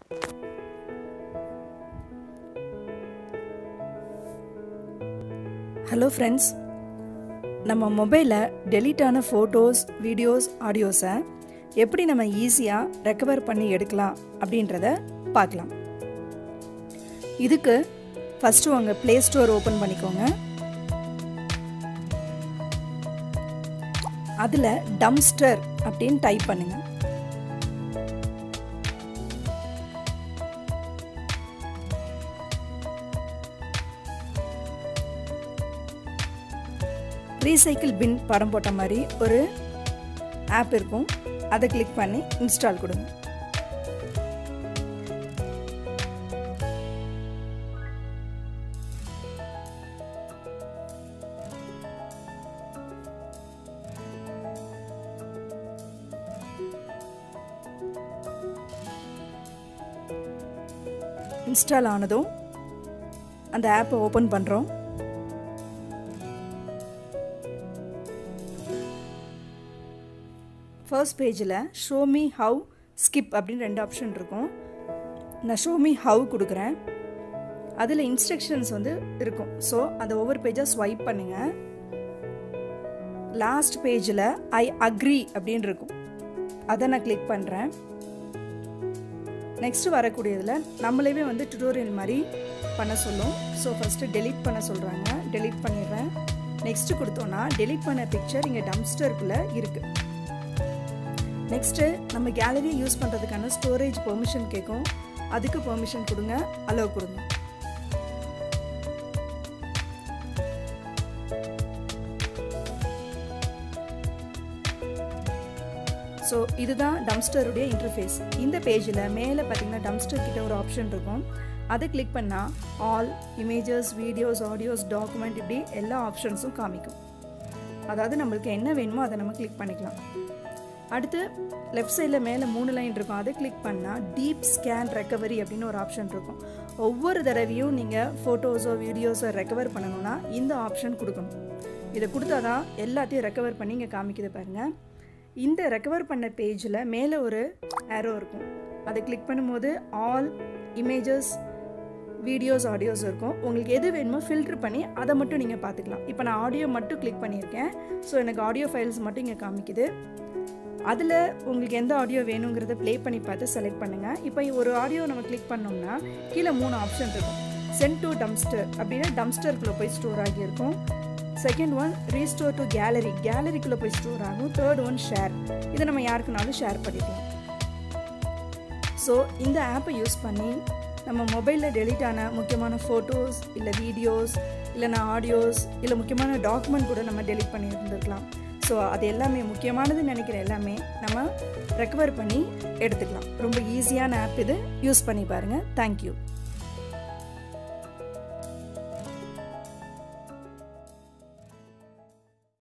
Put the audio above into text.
hello friends நம்ம மொபைலில் delete ஆன ஃபோட்டோஸ் வீடியோஸ் ஆடியோஸை எப்படி நம்ம ஈஸியாக ரெக்கவர் பண்ணி எடுக்கலாம் அப்படின்றத பார்க்கலாம் இதுக்கு ஃபஸ்ட்டு உங்கள் ப்ளே ஸ்டோர் ஓப்பன் பண்ணிக்கோங்க அதில் டம்ஸ்டர் அப்படின்னு டைப் பண்ணுங்கள் ரீசைக்கிள் பின் படம் போட்ட மாதிரி ஒரு ஆப் இருக்கும் அதை கிளிக் பண்ணி இன்ஸ்டால் கொடுங்க இன்ஸ்டால் ஆனதும் அந்த ஆப்பை ஓப்பன் பண்ணுறோம் ஃபர்ஸ்ட் பேஜில் ஷோ மீ ஹவு ஸ்கிப் அப்படின்னு ரெண்டு ஆப்ஷன் இருக்கும் நான் ஷோ மீ ஹவு கொடுக்குறேன் அதில் இன்ஸ்ட்ரக்ஷன்ஸ் வந்து இருக்கும் ஸோ அதை ஒவ்வொரு பேஜாக ஸ்வைப் பண்ணுங்கள் லாஸ்ட் பேஜில் ஐ அக்ரி அப்படின்னு இருக்கும் அதை நான் கிளிக் பண்ணுறேன் நெக்ஸ்ட்டு வரக்கூடியதில் நம்மளவே வந்து டுட்டோரியல் மாதிரி பண்ண சொல்லும் ஸோ ஃபஸ்ட்டு டெலீட் பண்ண சொல்கிறாங்க டெலீட் பண்ணிடுறேன் நெக்ஸ்ட்டு கொடுத்தோன்னா டெலீட் பண்ண பிக்சர் இங்கே டம்ஸ்டருக்குள்ளே இருக்குது நெக்ஸ்ட்டு நம்ம கேலரியை யூஸ் பண்ணுறதுக்கான ஸ்டோரேஜ் பெர்மிஷன் கேட்கும் அதுக்கு பெர்மிஷன் கொடுங்க அலோவ் கொடுங்க ஸோ இதுதான் டம்ஸ்டருடைய இன்டர்ஃபேஸ் இந்த பேஜில் மேலே பார்த்தீங்கன்னா டம்ஸ்டர் கிட்ட ஒரு ஆப்ஷன் இருக்கும் அதை கிளிக் பண்ணால் all images videos audios document இப்படி எல்லா ஆப்ஷன்ஸும் காமிக்கும் அதாவது நம்மளுக்கு என்ன வேணுமோ அதை நம்ம கிளிக் பண்ணிக்கலாம் அடுத்து லெஃப்ட் சைடில் மேலே மூணு லைன் இருக்கும் அதை கிளிக் பண்ணால் டீப் ஸ்கேன் ரெக்கவரி அப்படின்னு ஒரு ஆப்ஷன் இருக்கும் ஒவ்வொரு தடவையும் நீங்கள் ஃபோட்டோஸோ வீடியோஸோ ரெக்கவர் பண்ணணும்னா இந்த ஆப்ஷன் கொடுக்கணும் இதை கொடுத்தா தான் எல்லாத்தையும் ரெக்கவர் பண்ணி இங்கே காமிக்குது பாருங்கள் இந்த ரெக்கவர் பண்ண பேஜில் மேலே ஒரு ஏரோ இருக்கும் அதை கிளிக் பண்ணும்போது ஆல் இமேஜஸ் வீடியோஸ் ஆடியோஸ் இருக்கும் உங்களுக்கு எது வேணுமோ ஃபில்ட்ரு பண்ணி அதை மட்டும் நீங்கள் பார்த்துக்கலாம் இப்போ நான் ஆடியோ மட்டும் கிளிக் பண்ணியிருக்கேன் ஸோ எனக்கு ஆடியோ ஃபைல்ஸ் மட்டும் இங்கே காமிக்குது அதில் உங்களுக்கு எந்த ஆடியோ வேணுங்கிறத ப்ளே பண்ணி பார்த்து செலக்ட் பண்ணுங்கள் இப்போ ஒரு ஆடியோ நம்ம கிளிக் பண்ணோம்னா கீழே மூணு ஆப்ஷன் இருக்கும் சென்ட் டு டம்ஸ்டர் அப்படின்னா டம்ஸ்டருக்குள்ளே போய் ஸ்டோர் ஆகியிருக்கும் second one restore to gallery கேலரிக்குள்ளே போய் ஸ்டோர் ஆகும் தேர்ட் ஒன் ஷேர் இதை நம்ம யாருக்குனாலும் ஷேர் பண்ணிக்கலாம் ஸோ இந்த ஆப்பை யூஸ் பண்ணி நம்ம மொபைலில் டெலிட் ஆன முக்கியமான ஃபோட்டோஸ் இல்லை வீடியோஸ் இல்லைனா ஆடியோஸ் இல்லை முக்கியமான டாக்குமெண்ட் கூட நம்ம டெலிட் பண்ணி இருந்திருக்கலாம் ஸோ அது எல்லாமே முக்கியமானதுன்னு நினைக்கிற எல்லாமே நம்ம ரெக்கவர் பண்ணி எடுத்துக்கலாம் ரொம்ப ஈஸியான ஆப் இது யூஸ் பண்ணி பாருங்கள் தேங்க்யூ